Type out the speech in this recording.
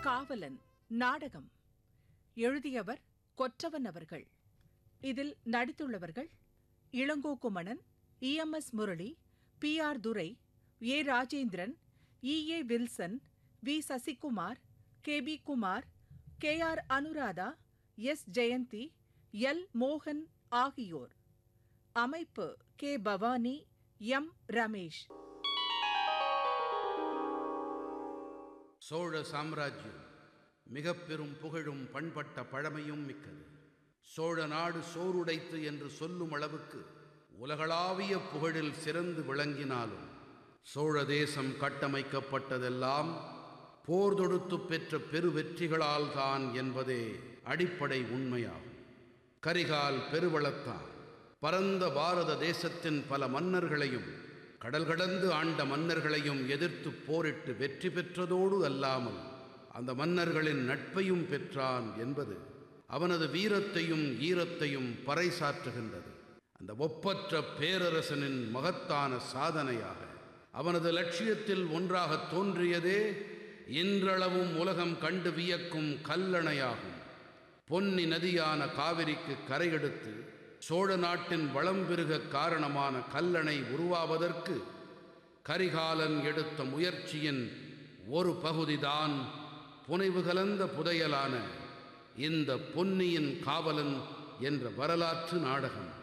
காவலன் நாடகம் எழுதியவர் கொற்றவன் அவர்கள் இதில் நடித்துள்ளவர்கள் Ilango Kumanan EMS Murali P R Durai A Rajendran E A Wilson V Sasikumar K P Kumar K R Anuradha S Jayanthi L மோகன் ஆகியோர் அமைப்பு கே பவானி எம் ரமேஷ் சோழ சாம்ராஜ்யம் மிக பெரும் புகழும் பண்பட்ட பழமையும் மிக்கது சோழ நாடு சோறுடைத்து என்று சொல்லும் அளவுக்கு உலகளாவிய புகழில் சிறந்து விளங்கினாலும் சோழ தேசம் கட்டமைக்கப்பட்டதெல்லாம் போர் தொடுத்து பெற்ற பெருவெற்றிகளால் தான் என்பதே அடிப்படை உண்மையாகும் கரிகால் பெருவளத்தான் பரந்த பாரத தேசத்தின் பல மன்னர்களையும் கடல் கடந்து ஆண்ட மன்னர்களையும் எதிர்த்து போரிட்டு வெற்றி பெற்றதோடு அல்லாமல் அந்த மன்னர்களின் நட்பையும் பெற்றான் என்பது அவனது வீரத்தையும் ஈரத்தையும் பறைசாற்றுகின்றது அந்த ஒப்பற்ற பேரரசனின் மகத்தான சாதனையாக அவனது லட்சியத்தில் ஒன்றாக தோன்றியதே இன்றளவும் உலகம் கண்டு வியக்கும் கல்லணையாகும் பொன்னி நதியான காவிரிக்கு கரையெடுத்து சோழ நாட்டின் வளம் பெருக காரணமான கல்லணை உருவாவதற்கு கரிகாலன் எடுத்த முயற்சியின் ஒரு பகுதிதான் புனைவு கலந்த புதையலான இந்த பொன்னியின் காவலன் என்ற வரலாற்று நாடகம்